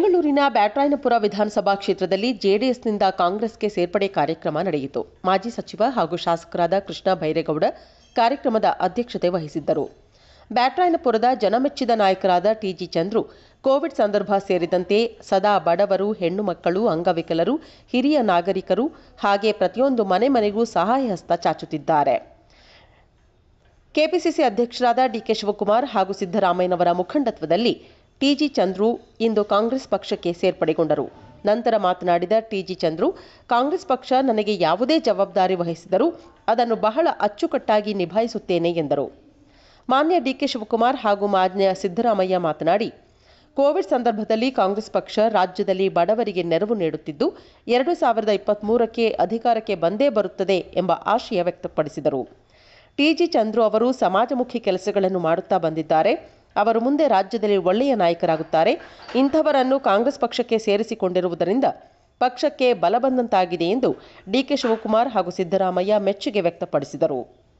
ಬೆಂಗಳೂರಿನ ಬ್ಯಾಟರಾಯನಪುರ ವಿಧಾನಸಭಾ ಕ್ಷೇತ್ರದಲ್ಲಿ ಜೆಡಿಎಸ್ನಿಂದ ಕಾಂಗ್ರೆಸ್ಗೆ ಸೇರ್ಪಡೆ ಕಾರ್ಯಕ್ರಮ ನಡೆಯಿತು ಮಾಜಿ ಸಚಿವ ಹಾಗೂ ಶಾಸಕರಾದ ಕೃಷ್ಣ ಬೈರೇಗೌಡ ಕಾರ್ಯಕ್ರಮದ ಅಧ್ಯಕ್ಷತೆ ವಹಿಸಿದ್ದರು ಬ್ಯಾಟರಾಯನಪುರದ ಜನಮೆಚ್ಚಿದ ನಾಯಕರಾದ ಟಿಜಿ ಚಂದ್ರು ಕೋವಿಡ್ ಸಂದರ್ಭ ಸೇರಿದಂತೆ ಸದಾ ಬಡವರು ಹೆಣ್ಣು ಮಕ್ಕಳು ಅಂಗವಿಕಲರು ಹಿರಿಯ ನಾಗರಿಕರು ಹಾಗೆ ಪ್ರತಿಯೊಂದು ಮನೆ ಮನೆಗೂ ಸಹಾಯ ಹಸ್ತ ಚಾಚುತ್ತಿದ್ದಾರೆ ಕೆಪಿಸಿಸಿ ಅಧ್ಯಕ್ಷರಾದ ಡಿಕೆ ಶಿವಕುಮಾರ್ ಹಾಗೂ ಸಿದ್ದರಾಮಯ್ಯನವರ ಮುಖಂಡತ್ವದಲ್ಲಿ ಟಿಜಿ ಚಂದ್ರು ಇಂದು ಕಾಂಗ್ರೆಸ್ ಪಕ್ಷಕ್ಕೆ ಸೇರ್ಪಡೆಗೊಂಡರು ನಂತರ ಮಾತನಾಡಿದ ಟಿಜಿ ಚಂದ್ರು ಕಾಂಗ್ರೆಸ್ ಪಕ್ಷ ನನಗೆ ಯಾವುದೇ ಜವಾಬ್ದಾರಿ ವಹಿಸಿದರೂ ಅದನ್ನು ಬಹಳ ಅಚ್ಚುಕಟ್ಟಾಗಿ ನಿಭಾಯಿಸುತ್ತೇನೆ ಎಂದರು ಮಾನ್ಯ ಡಿಕೆ ಶಿವಕುಮಾರ್ ಹಾಗೂ ಮಾನ್ಯ ಸಿದ್ದರಾಮಯ್ಯ ಮಾತನಾಡಿ ಕೋವಿಡ್ ಸಂದರ್ಭದಲ್ಲಿ ಕಾಂಗ್ರೆಸ್ ಪಕ್ಷ ರಾಜ್ಯದಲ್ಲಿ ಬಡವರಿಗೆ ನೆರವು ನೀಡುತ್ತಿದ್ದು ಎರಡು ಸಾವಿರದ ಇಪ್ಪತ್ತ್ಮೂರಕ್ಕೆ ಅಧಿಕಾರಕ್ಕೆ ಬಂದೇ ಬರುತ್ತದೆ ಎಂಬ ಆಶಯ ವ್ಯಕ್ತಪಡಿಸಿದರು ಟಿಜಿ ಚಂದ್ರು ಅವರು ಸಮಾಜಮುಖಿ ಕೆಲಸಗಳನ್ನು ಮಾಡುತ್ತಾ ಬಂದಿದ್ದಾರೆ ಅವರು ಮುಂದೆ ರಾಜ್ಯದಲ್ಲಿ ಒಳ್ಳೆಯ ನಾಯಕರಾಗುತ್ತಾರೆ ಇಂಥವರನ್ನು ಕಾಂಗ್ರೆಸ್ ಪಕ್ಷಕ್ಕೆ ಸೇರಿಸಿಕೊಂಡಿರುವುದರಿಂದ ಪಕ್ಷಕ್ಕೆ ಬಲ ಬಂದಂತಾಗಿದೆ ಎಂದು ಡಿಕೆ ಶಿವಕುಮಾರ್ ಹಾಗೂ ಸಿದ್ದರಾಮಯ್ಯ ಮೆಚ್ಚುಗೆ ವ್ಯಕ್ತಪಡಿಸಿದರು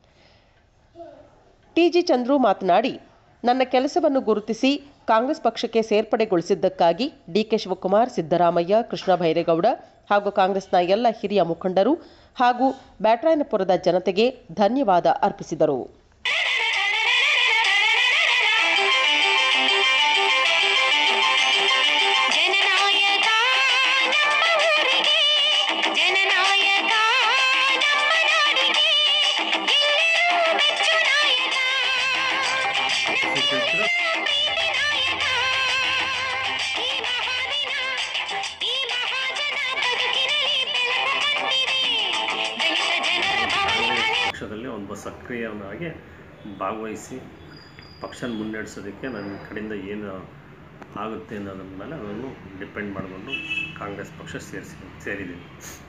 ಟಿಜಿ ಚಂದ್ರು ಮಾತನಾಡಿ ನನ್ನ ಕೆಲಸವನ್ನು ಗುರುತಿಸಿ ಕಾಂಗ್ರೆಸ್ ಪಕ್ಷಕ್ಕೆ ಸೇರ್ಪಡೆಗೊಳಿಸಿದ್ದಕ್ಕಾಗಿ ಡಿಕೆ ಶಿವಕುಮಾರ್ ಸಿದ್ದರಾಮಯ್ಯ ಕೃಷ್ಣ ಬೈರೇಗೌಡ ಹಾಗೂ ಕಾಂಗ್ರೆಸ್ನ ಎಲ್ಲ ಹಿರಿಯ ಮುಖಂಡರು ಹಾಗೂ ಬ್ಯಾಟರಾಯನಪುರದ ಜನತೆಗೆ ಧನ್ಯವಾದ ಅರ್ಪಿಸಿದರು ಜನನಾಯಕ ನಮ್ಮ ಊರಿಗೆ ಜನನಾಯಕ ನಮ್ಮ ನಾಡಿಗೆ ಎಲ್ಲರೂ ಮೆಚ್ಚು ನಾಯಕ ಪ್ರೀತಿ ನಾಯಕ ಈ ಮಹಾದಿನ ಈ ಮಹಾಜನ ಬದುಕಿನಲ್ಲಿ ಬೆಳಕು ಬಂದಿದೆ ದಲಿತ ಜನರ ಭಾವನೆ ಕಳೆ ಪಕ್ಷದಲ್ಲಿ ಒಬ್ಬ ಸಕ್ರಿಯನಾಗಿ ಭಾಗವಹಿಸಿ ಪಕ್ಷನ ಮುನ್ನಡೆಸೋದಕ್ಕೆ ನನ್ನ ಕಡೆಯಿಂದ ಏನು ಆಗುತ್ತೆ ಅನ್ನೋದ್ರ ಮೇಲೆ ಅದನ್ನು ಡಿಪೆಂಡ್ ಮಾಡಿಕೊಂಡು ಕಾಂಗ್ರೆಸ್ ಪಕ್ಷ ಸೇರಿಸಿ ಸೇರಿದ್ದೀನಿ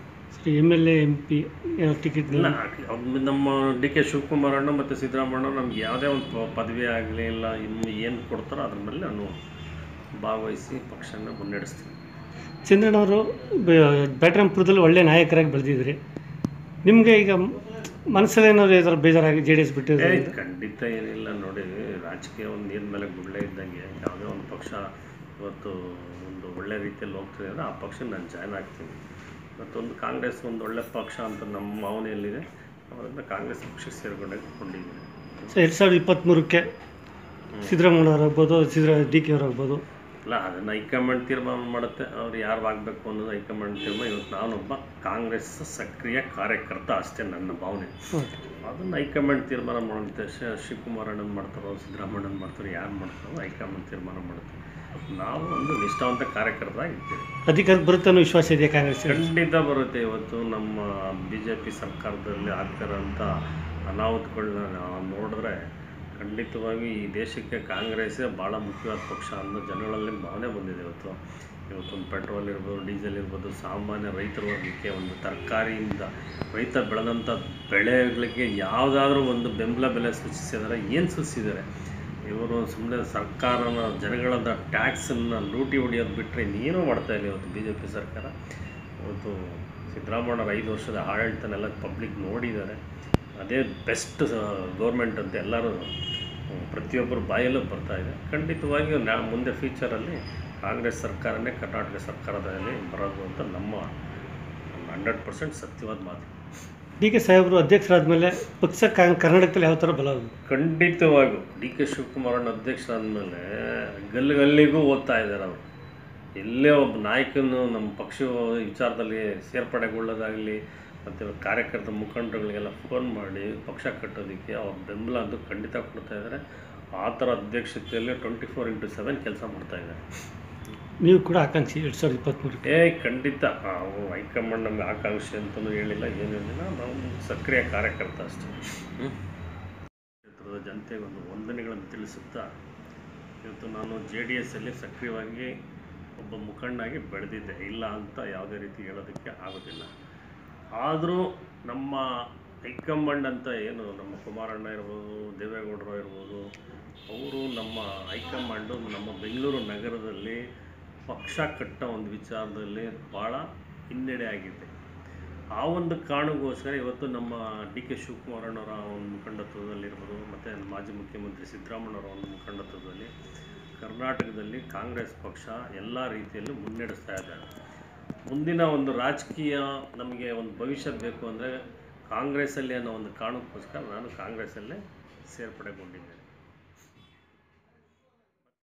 M L A M P ticket ಇಲ್ಲ ಅವ್ರು ನಮ್ಮ ಡಿ ಕೆ ಶಿವಕುಮಾರ್ ಅಣ್ಣ ಮತ್ತು ಸಿದ್ದರಾಮಣ್ಣ ನಮ್ಗೆ ಯಾವುದೇ ಒಂದು ಪ- ಪದವಿ ಆಗಲಿ ಇಲ್ಲ ಇನ್ನು ಏನು ಕೊಡ್ತಾರೋ ಅದ್ರ ಮೇಲೆ ನಾನು ಭಾಗವಹಿಸಿ ಪಕ್ಷನ ಮುನ್ನಡೆಸ್ತೀನಿ ಚಂದ್ರಣ್ಣವರು ಬ್ಯಾಟ್ರಾಂಪುರದಲ್ಲಿ ಒಳ್ಳೆ ನಾಯಕರಾಗಿ ಬೆಳೆದಿದ್ರಿ ನಿಮಗೆ ಈಗ ಮನಸ್ಸಲ್ಲಿ ಏನಾದ್ರು ಈ ಥರ ಬೇಜಾರಾಗಿ ಜೆ ಡಿ ಎಸ್ ಏ, ಬಿಟ್ಟಿದ್ರೆ ಖಂಡಿತ ಏನಿಲ್ಲ ನೋಡಿ ರಾಜಕೀಯ ಒಂದು ನೀರ್ ಮೇಲೆ ಗುಳ್ಳೆ ಇದ್ದಂಗೆ ಯಾವುದೇ ಒಂದು ಪಕ್ಷ ಇವತ್ತು ಒಂದು ಒಳ್ಳೆ ರೀತಿಯಲ್ಲಿ ಹೋಗ್ತಿದೆ ಅಂದರೆ ಆ ಪಕ್ಷ ನಾನು ಜಾಯ್ನ್ ಆಗ್ತೀನಿ ಮತ್ತೊಂದು ಕಾಂಗ್ರೆಸ್ ಒಂದು ಒಳ್ಳೆ ಪಕ್ಷ ಅಂತ ನಮ್ಮ ಭಾವನೆಯಲ್ಲಿದೆ ಅದರಿಂದ ಕಾಂಗ್ರೆಸ್ ಪಕ್ಷಕ್ಕೆ ಸೇರ್ಕೊಂಡಾಗಿಕೊಂಡಿದ್ದೀನಿ ಸೊ ಎರಡು ಸಾವಿರದ ಇಪ್ಪತ್ತ್ಮೂರಕ್ಕೆ ಸಿದ್ದರಾಮಯ್ಯ ಅವರಾಗ್ಬೋದು ಸಿದ್ದರಾ ಡಿ ಕೆ ಅವರಾಗ್ಬೋದು ಇಲ್ಲ ಅದನ್ನು ಹೈಕಮಾಂಡ್ ತೀರ್ಮಾನ ಮಾಡುತ್ತೆ ಅವ್ರು ಯಾರು ಆಗಬೇಕು ಅನ್ನೋದು ಹೈಕಮಾಂಡ್ ತೀರ್ಮಾನ ಇವತ್ತು ನಾನೊಬ್ಬ ಕಾಂಗ್ರೆಸ್ ಸಕ್ರಿಯ ಕಾರ್ಯಕರ್ತ ಅಷ್ಟೇ ನನ್ನ ಭಾವನೆ ಓಕೆ ಅದನ್ನು ಹೈಕಮಾಂಡ್ ತೀರ್ಮಾನ ಮಾಡುತ್ತೆ ಶ ಶಿವಕುಮಾರ್ ಅಣ್ಣನ್ ಮಾಡ್ತಾರೋ ಸಿದ್ದರಾಮಣ್ಣನ ಮಾಡ್ತಾರೋ ಯಾರು ಮಾಡ್ತಾರೋ ಹೈಕಮಾಂಡ್ ತೀರ್ಮಾನ ಮಾಡುತ್ತೆ ನಾವು ಒಂದು ನಿಷ್ಠಾವಂತ ಕಾರ್ಯಕರ್ತರಾಗಿದ್ದೇವೆ ಅಧಿಕಾರಕ್ಕೆ ಬರುತ್ತೆ ಅನ್ನೋ ವಿಶ್ವಾಸ ಇದೆ ಕಾಂಗ್ರೆಸ್ ಖಂಡಿತ ಬರುತ್ತೆ ಇವತ್ತು ನಮ್ಮ ಬಿ ಜೆ ಪಿ ಸರ್ಕಾರದಲ್ಲಿ ಆಗ್ತಿರೋಂಥ ಅನಾಹುತಗಳನ್ನ ನಾವು ನೋಡಿದ್ರೆ ಖಂಡಿತವಾಗಿ ಈ ದೇಶಕ್ಕೆ ಕಾಂಗ್ರೆಸ್ಸೇ ಭಾಳ ಮುಖ್ಯವಾದ ಪಕ್ಷ ಅನ್ನೋ ಜನಗಳಲ್ಲಿ ಭಾವನೆ ಬಂದಿದೆ ಇವತ್ತು ಇವತ್ತೊಂದು ಪೆಟ್ರೋಲ್ ಇರ್ಬೋದು ಡೀಸೆಲ್ ಇರ್ಬೋದು ಸಾಮಾನ್ಯ ರೈತರ ವರ್ಗಕ್ಕೆ ಒಂದು ತರಕಾರಿಯಿಂದ ರೈತ ಬೆಳೆದಂಥ ಬೆಳೆಗಳಿಗೆ ಯಾವುದಾದ್ರೂ ಒಂದು ಬೆಂಬಲ ಬೆಲೆ ಸೂಚಿಸಿದ್ದಾರೆ ಏನು ಸೂಚಿಸಿದ್ದಾರೆ ಇವರು ಸುಮ್ಮನೆ ಸರ್ಕಾರನ ಜನಗಳದ ಟ್ಯಾಕ್ಸನ್ನು ಲೂಟಿ ಹೊಡಿಯೋದು ಬಿಟ್ಟರೆ ಇನ್ನೇನೂ ಮಾಡ್ತಾ ಇಲ್ಲ ಇವತ್ತು ಬಿ ಜೆ ಪಿ ಸರ್ಕಾರ ಇವತ್ತು ಸಿದ್ದರಾಮಯ್ಯವ್ರ ಐದು ವರ್ಷದ ಆಡಳಿತನೆಲ್ಲ ಪಬ್ಲಿಕ್ ನೋಡಿದ್ದಾರೆ ಅದೇ ಬೆಸ್ಟ್ ಗೌರ್ಮೆಂಟ್ ಅಂತ ಎಲ್ಲರೂ ಹ್ಮ್, ಪ್ರತಿಯೊಬ್ಬರ ಬಾಯಲ್ಲೂ ಬರ್ತಾ ಇದೆ ಖಂಡಿತವಾಗಿಯೂ ನಾ ಮುಂದೆ ಫ್ಯೂಚರಲ್ಲಿ ಕಾಂಗ್ರೆಸ್ ಸರ್ಕಾರನೇ ಕರ್ನಾಟಕ ಸರ್ಕಾರದಲ್ಲಿ ಬರೋದು ಅಂತ ನಮ್ಮ ಹಂಡ್ರೆಡ್ ಪರ್ಸೆಂಟ್ ಸತ್ಯವಾದ ಮಾತು ಡಿ ಕೆ ಸಾಹೇಬರು ಅಧ್ಯಕ್ಷರಾದ ಮೇಲೆ ಪಕ್ಷ ಕಾ- ಕರ್ನಾಟಕದಲ್ಲಿ ಯಾವ ಥರ ಬಲ ಆಗುತ್ತೆ? ಖಂಡಿತವಾಗೂ ಡಿ ಕೆ ಶಿವಕುಮಾರಣ್ಣ ಅಧ್ಯಕ್ಷರಾದಮೇಲೆ ಗಲ್ಲಿ ಗಲ್ಲಿಗೂ ಓದ್ತಾ ಇದ್ದಾರೆ ಅವರು ಎಲ್ಲೇ ಒಬ್ಬ ನಾಯಕನು ನಮ್ಮ ಪಕ್ಷ ವಿಚಾರದಲ್ಲಿ ಸೇರ್ಪಡೆಗೊಳ್ಳೋದಾಗಲಿ ಮತ್ತು ಕಾರ್ಯಕರ್ತ ಮುಖಂಡರುಗಳಿಗೆಲ್ಲ ಫೋನ್ ಮಾಡಿ ಪಕ್ಷ ಕಟ್ಟೋದಕ್ಕೆ ಅವ್ರ ಬೆಂಬಲ ಅಂತೂ ಖಂಡಿತ ಕೊಡ್ತಾ ಇದ್ದಾರೆ ಆ ಥರ ಅಧ್ಯಕ್ಷತೆಯಲ್ಲಿ ಟ್ವೆಂಟಿ ಫೋರ್ ಇಂಟು ಸೆವೆನ್ ಕೆಲಸ ಮಾಡ್ತಾ ಇದ್ದಾರೆ ನೀವು ಕೂಡ ಆಕಾಂಕ್ಷಿ ಎರಡು ಸಾವಿರದ ಇಪ್ಪತ್ತ್ಮೂರಕ್ಕೆ ಏ ಖಂಡಿತ ನಾವು ಹೈಕಮಾಂಡ್ ನಮಗೆ ಆಕಾಂಕ್ಷೆ ಅಂತಲೂ ಹೇಳಿಲ್ಲ ಏನೂ ಹೇಳಿಲ್ಲ ನಾವು ಸಕ್ರಿಯ ಕಾರ್ಯಕರ್ತ ಅಷ್ಟೇ ಕ್ಷೇತ್ರದ ಜನತೆಗೆ ಒಂದು ವಂದನೆಗಳನ್ನು ತಿಳಿಸುತ್ತಾ ಇವತ್ತು ನಾನು ಜೆ ಡಿ ಎಸ್ಸಲ್ಲಿ ಸಕ್ರಿಯವಾಗಿ ಒಬ್ಬ ಮುಖಂಡಾಗಿ ಬೆಳೆದಿದ್ದೆ ಇಲ್ಲ ಅಂತ ಯಾವುದೇ ರೀತಿ ಹೇಳೋದಕ್ಕೆ ಆಗೋದಿಲ್ಲ ಆದರೂ ನಮ್ಮ ಹೈಕಮಾಂಡ್ ಅಂತ ಏನು ನಮ್ಮ ಕುಮಾರಣ್ಣ ಇರ್ಬೋದು ದೇವೇಗೌಡರು ಇರ್ಬೋದು ಅವರು ನಮ್ಮ ಹೈಕಮಾಂಡು ನಮ್ಮ ಬೆಂಗಳೂರು ನಗರದಲ್ಲಿ ಪಕ್ಷ ಕಟ್ಟೋ ಒಂದು ವಿಚಾರದಲ್ಲಿ ಭಾಳ ಹಿನ್ನಡೆ ಆಗಿದೆ ಆ ಒಂದು ಕಾರಣಕ್ಕೋಸ್ಕರ ಇವತ್ತು ನಮ್ಮ ಡಿ ಕೆ ಶಿವಕುಮಾರಣ್ಣವರ ಒಂದು ಮುಖಂಡತ್ವದಲ್ಲಿರ್ಬೋದು ಮತ್ತು ಮಾಜಿ ಮುಖ್ಯಮಂತ್ರಿ ಸಿದ್ದರಾಮಣ್ಣವರ ಒಂದು ಮುಖಂಡತ್ವದಲ್ಲಿ ಕರ್ನಾಟಕದಲ್ಲಿ ಕಾಂಗ್ರೆಸ್ ಪಕ್ಷ ಎಲ್ಲ ರೀತಿಯಲ್ಲೂ ಮುನ್ನಡೆಸ್ತಾ ಇದ್ದಾರೆ ಮುಂದಿನ ಒಂದು ರಾಜಕೀಯ ನಮಗೆ ಒಂದು ಭವಿಷ್ಯ ಬೇಕು ಅಂದರೆ ಕಾಂಗ್ರೆಸ್ಸಲ್ಲಿ ಅನ್ನೋ ಒಂದು ಕಾರಣಕ್ಕೋಸ್ಕರ ನಾನು ಕಾಂಗ್ರೆಸ್ಸಲ್ಲೇ ಸೇರ್ಪಡೆಗೊಂಡಿದ್ದೇನೆ